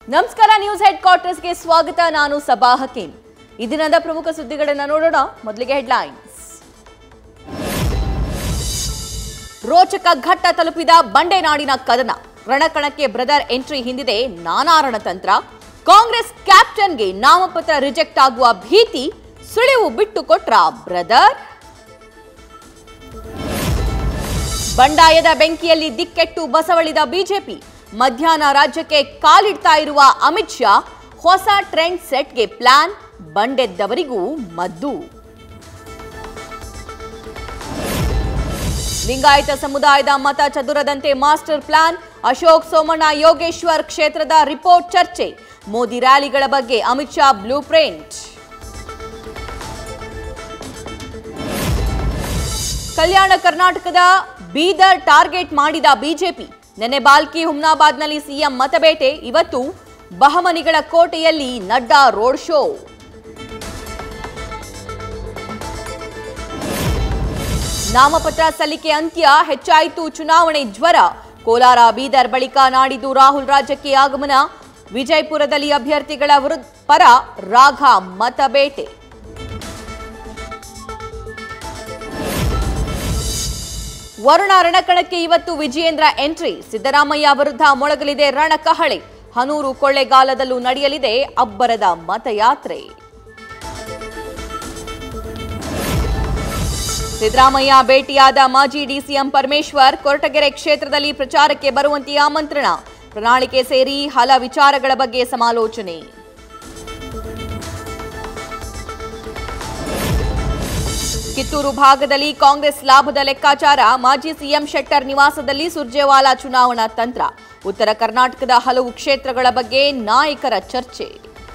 ನಮಸ್ಕಾರ news head ಕ್ವಾರ್ಟರ್ಸ್ಗೆ ಸ್ವಾಗತ ನಾನು ಸಬಾ ಹಕೀಂ ಈ ದಿನದ ಪ್ರಮುಖ ಸುದ್ದಿಗಳನ್ನು ನೋಡೋಣ ಮೊದಲಿಗೆ ಹೆಡ್ಲೈನ್ಸ್ ರೋಚಕ ಘಟ್ಟ ತಲುಪಿದ ಬಂಡೆನಾಡಿನ ಕದನ ರಣಕಣಕ್ಕೆ ಬ್ರದರ್ ಎಂಟ್ರಿ ಹಿಂದಿದೆ ನಾನಾ ರಣತಂತ್ರ ಕಾಂಗ್ರೆಸ್ ಕ್ಯಾಪ್ಟನ್ಗೆ ನಾಮಪತ್ರ ರಿಜೆಕ್ಟ್ ಆಗುವ ಭೀತಿ ಸುಳಿವು ಬಿಟ್ಟು ಕೊಟ್ರ ಬ್ರದರ್ ಬಂಡಾಯದ ಬೆಂಕಿಯಲ್ಲಿ ದಿಕ್ಕೆಟ್ಟು ಬಸವಳಿದ ಬಿಜೆಪಿ ಮಧ್ಯಾಹ್ನ ರಾಜ್ಯಕ್ಕೆ ಕಾಲಿಡ್ತಾ ಇರುವ ಅಮಿತ್ ಶಾ ಹೊಸ ಟ್ರೆಂಡ್ ಸೆಟ್ಗೆ ಪ್ಲಾನ್ ಬಂಡೆದ್ದವರಿಗೂ ಮದ್ದು ಲಿಂಗಾಯತ ಸಮುದಾಯದ ಮತ ಚದುರದಂತೆ ಮಾಸ್ಟರ್ ಪ್ಲಾನ್ ಅಶೋಕ್ ಸೋಮಣ್ಣ ಯೋಗೇಶ್ವರ್ ಕ್ಷೇತ್ರದ ರಿಪೋರ್ಟ್ ಚರ್ಚೆ ಮೋದಿ ರ್ಯಾಲಿಗಳ ಬಗ್ಗೆ ಅಮಿತ್ ಶಾ ಬ್ಲೂ ಪ್ರಿಂಟ್ ಕಲ್ಯಾಣ ಕರ್ನಾಟಕದ ಬೀದರ್ ಟಾರ್ಗೆಟ್ ಮಾಡಿದ ಬಿಜೆಪಿ ನೆನೆ ಬಾಲ್ಕಿ ಹುಮ್ನಾಬಾದ್ನಲ್ಲಿ ಸಿಎಂ ಮತಬೇಟೆ ಇವತ್ತು ಬಹಮನಿಗಳ ಕೋಟೆಯಲ್ಲಿ ನಡ್ಡಾ ರೋಡ್ ಶೋ ನಾಮಪತ್ರ ಸಲ್ಲಿಕೆ ಅಂತ್ಯ ಹೆಚ್ಚಾಯಿತು ಚುನಾವಣೆ ಜ್ವರ ಕೋಲಾರ ಬೀದರ್ ಬಳಿಕ ನಾಡಿದ್ದು ರಾಹುಲ್ ರಾಜ್ಯಕ್ಕೆ ಆಗಮನ ವಿಜಯಪುರದಲ್ಲಿ ಅಭ್ಯರ್ಥಿಗಳ ವಿರುದ್ಧ ಪರ ರಾಘ ಮತಬೇಟೆ ವರುಣ ರಣಕಣಕ್ಕೆ ಇವತ್ತು ವಿಜಯೇಂದ್ರ ಎಂಟ್ರಿ ಸಿದ್ದರಾಮಯ್ಯ ವಿರುದ್ಧ ಮೊಳಗಲಿದೆ ರಣಕಹಳೆ ಹನೂರು ಕೊಳ್ಳೆಗಾಲದಲ್ಲೂ ನಡೆಯಲಿದೆ ಅಬ್ಬರದ ಮತಯಾತ್ರೆ ಸಿದ್ದರಾಮಯ್ಯ ಭೇಟಿಯಾದ ಮಾಜಿ ಡಿಸಿಎಂ ಪರಮೇಶ್ವರ್ ಕೊರಟಗೆರೆ ಕ್ಷೇತ್ರದಲ್ಲಿ ಪ್ರಚಾರಕ್ಕೆ ಬರುವಂತೆ ಆಮಂತ್ರಣ ಪ್ರಣಾಳಿಕೆ ಸೇರಿ ಹಲ ವಿಚಾರಗಳ ಬಗ್ಗೆ ಸಮಾಲೋಚನೆ ಕಿತ್ತೂರು ಭಾಗದಲ್ಲಿ ಕಾಂಗ್ರೆಸ್ ಲಾಭದ ಲೆಕ್ಕಾಚಾರ ಮಾಜಿ ಸಿಎಂ ಶೆಟ್ಟರ್ ನಿವಾಸದಲ್ಲಿ ಸುರ್ಜೇವಾಲಾ ಚುನಾವಣಾ ತಂತ್ರ ಉತ್ತರ ಕರ್ನಾಟಕದ ಹಲವು ಕ್ಷೇತ್ರಗಳ ಬಗ್ಗೆ ನಾಯಕರ ಚರ್ಚೆ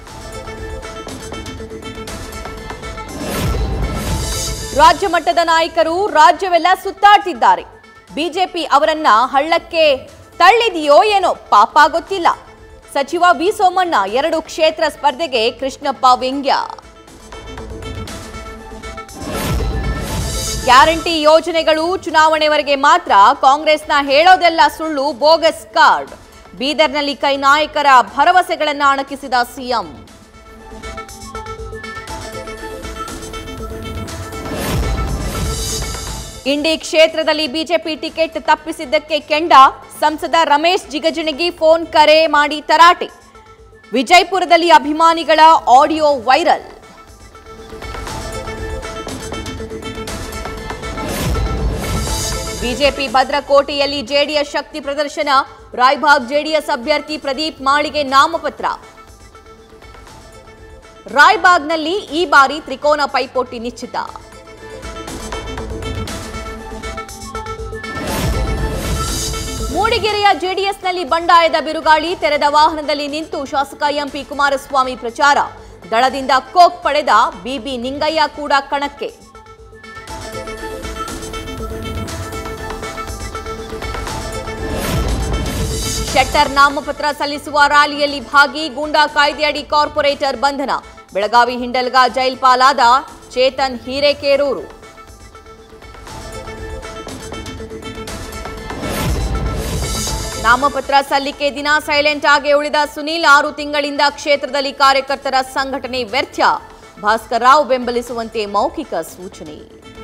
ರಾಜ್ಯ ಮಟ್ಟದ ನಾಯಕರು ರಾಜ್ಯವೆಲ್ಲ ಸುತ್ತಾಡ್ತಿದ್ದಾರೆ ಬಿಜೆಪಿ ಅವರನ್ನ ಹಳ್ಳಕ್ಕೆ ತಳ್ಳಿದೆಯೋ ಏನೋ ಪಾಪ ಗೊತ್ತಿಲ್ಲ ಸಚಿವ ವಿ ಸೋಮಣ್ಣ ಎರಡು ಕ್ಷೇತ್ರ ಸ್ಪರ್ಧೆಗೆ ಕೃಷ್ಣಪ್ಪ ವ್ಯಂಗ್ಯ ಗ್ಯಾರಂಟಿ ಯೋಜನೆಗಳು ಚುನಾವಣೆವರೆಗೆ ಮಾತ್ರ ಕಾಂಗ್ರೆಸ್ನ ಹೇಳೋದೆಲ್ಲ ಸುಳ್ಳು ಬೋಗಸ್ ಕಾರ್ಡ್ ಬೀದರ್ನಲ್ಲಿ ಕೈ ನಾಯಕರ ಭರವಸೆಗಳನ್ನ ಅಣಕಿಸಿದ ಸಿಎಂ ಇಂಡಿ ಕ್ಷೇತ್ರದಲ್ಲಿ ಬಿಜೆಪಿ ಟಿಕೆಟ್ ತಪ್ಪಿಸಿದ್ದಕ್ಕೆ ಕೆಂಡ ಸಂಸದ ರಮೇಶ್ ಜಿಗಜಿಣಗಿ ಫೋನ್ ಕರೆ ಮಾಡಿ ತರಾಟೆ ವಿಜಯಪುರದಲ್ಲಿ ಅಭಿಮಾನಿಗಳ ಆಡಿಯೋ ವೈರಲ್ ಬಿಜೆಪಿ ಭದ್ರಕೋಟೆಯಲ್ಲಿ ಜೆಡಿಎಸ್ ಶಕ್ತಿ ಪ್ರದರ್ಶನ ರಾಯ್ಬಾಗ್ ಜೆಡಿಎಸ್ ಅಭ್ಯರ್ಥಿ ಪ್ರದೀಪ್ ಮಾಳಿಗೆ ನಾಮಪತ್ರ ರಾಯ್ಬಾಗ್ನಲ್ಲಿ ಈ ಬಾರಿ ತ್ರಿಕೋನ ಪೈಪೋಟಿ ನಿಶ್ಚಿತ ಮೂಡಿಗೆರೆಯ ಜೆಡಿಎಸ್ನಲ್ಲಿ ಬಂಡಾಯದ ಬಿರುಗಾಳಿ ತೆರೆದ ವಾಹನದಲ್ಲಿ ನಿಂತು ಶಾಸಕ ಎಂಪಿ ಕುಮಾರಸ್ವಾಮಿ ಪ್ರಚಾರ ದಳದಿಂದ ಕೋಕ್ ಪಡೆದ ಬಿಬಿ ನಿಂಗಯ್ಯ ಕೂಡ ಕಣಕ್ಕೆ ಶೆಟ್ಟರ್ ನಾಮಪತ್ರ ಸಲ್ಲಿಸುವ ರ್ಯಾಲಿಯಲ್ಲಿ ಭಾಗಿ ಗೂಂಡಾ ಕಾಯ್ದೆಯಡಿ ಕಾರ್ಪೊರೇಟರ್ ಬಂಧನ ಬೆಳಗಾವಿ ಹಿಂಡಲ್ಗ ಜೈಲ್ ಪಾಲಾದ ಚೇತನ್ ಹಿರೇಕೇರೂರು ನಾಮಪತ್ರ ಸಲ್ಲಿಕೆ ದಿನ ಸೈಲೆಂಟ್ ಆಗಿ ಉಳಿದ ಸುನೀಲ್ ಆರು ತಿಂಗಳಿಂದ ಕ್ಷೇತ್ರದಲ್ಲಿ ಕಾರ್ಯಕರ್ತರ ಸಂಘಟನೆ ವ್ಯರ್ಥ ಭಾಸ್ಕರ್ ರಾವ್ ಬೆಂಬಲಿಸುವಂತೆ ಮೌಖಿಕ ಸೂಚನೆ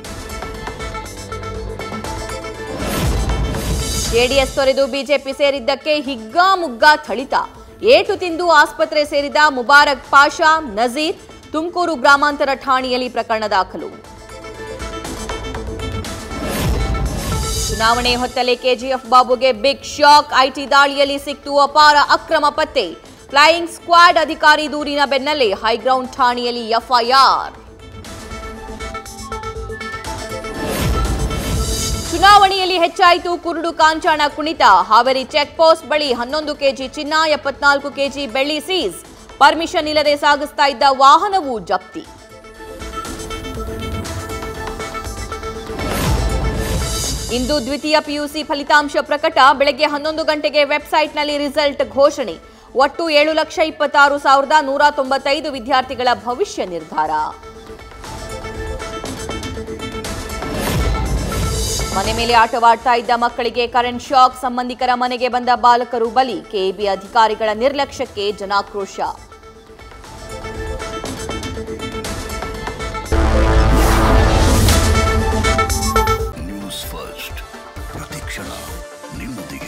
ಜೆಡಿಎಸ್ ತೊರೆದು ಬಿಜೆಪಿ ಸೇರಿದ್ದಕ್ಕೆ ಹಿಗ್ಗಾಮುಗ್ಗಾ ಥಳಿತ ಏಟು ತಿಂದು ಆಸ್ಪತ್ರೆ ಸೇರಿದ ಮುಬಾರಕ್ ಪಾಷಾ ನಜೀರ್ ತುಮಕೂರು ಗ್ರಾಮಾಂತರ ಠಾಣೆಯಲ್ಲಿ ಪ್ರಕರಣ ದಾಖಲು ಚುನಾವಣೆ ಹೊತ್ತಲೇ ಕೆಜಿಎಫ್ ಬಾಬುಗೆ ಬಿಗ್ ಶಾಕ್ ಐಟಿ ದಾಳಿಯಲ್ಲಿ ಸಿಕ್ತು ಅಪಾರ ಅಕ್ರಮ ಪತ್ತೆ ಫ್ಲೈಯಿಂಗ್ ಸ್ಕ್ವಾಡ್ ಅಧಿಕಾರಿ ದೂರಿನ ಬೆನ್ನಲ್ಲೇ ಹೈಗ್ರೌಂಡ್ ಠಾಣೆಯಲ್ಲಿ ಎಫ್ಐಆರ್ ಚುನಾವಣೆಯಲ್ಲಿ ಹೆಚ್ಚಾಯಿತು ಕುರುಡು ಕಾಂಚಾಣ ಕುಣಿತ ಹಾವೇರಿ ಚೆಕ್ ಪೋಸ್ಟ್ ಬಳಿ ಹನ್ನೊಂದು ಕೆಜಿ ಚಿನ್ನ ಎಪ್ಪತ್ನಾಲ್ಕು ಕೆಜಿ ಬೆಳ್ಳಿ ಸೀಸ್ ಪರ್ಮಿಷನ್ ಇಲ್ಲದೆ ಸಾಗಿಸ್ತಾ ಇದ್ದ ವಾಹನವೂ ಜಪ್ತಿ ಇಂದು ದ್ವಿತೀಯ ಪಿಯುಸಿ ಫಲಿತಾಂಶ ಪ್ರಕಟ ಬೆಳಗ್ಗೆ ಹನ್ನೊಂದು ಗಂಟೆಗೆ ವೆಬ್ಸೈಟ್ನಲ್ಲಿ ರಿಸಲ್ಟ್ ಘೋಷಣೆ ಒಟ್ಟು ಏಳು ಲಕ್ಷ ಇಪ್ಪತ್ತಾರು ಸಾವಿರದ ನೂರ ತೊಂಬತ್ತೈದು ವಿದ್ಯಾರ್ಥಿಗಳ ಭವಿಷ್ಯ ನಿರ್ಧಾರ ಮನೆ ಮೇಲೆ ಆಟವಾಡ್ತಾ ಇದ್ದ ಮಕ್ಕಳಿಗೆ ಕರೆಂಟ್ ಶಾಕ್ ಸಂಬಂಧಿಕರ ಮನೆಗೆ ಬಂದ ಬಾಲಕರು ಬಲಿ ಕೆಬಿ ಅಧಿಕಾರಿಗಳ ನಿರ್ಲಕ್ಷ್ಯಕ್ಕೆ ಜನಾಕ್ರೋಶ ನ್ಯೂಸ್ ಫಸ್ಟ್ ಪ್ರತಿಕ್ಷಣ ನಿಮ್ಮೊಂದಿಗೆ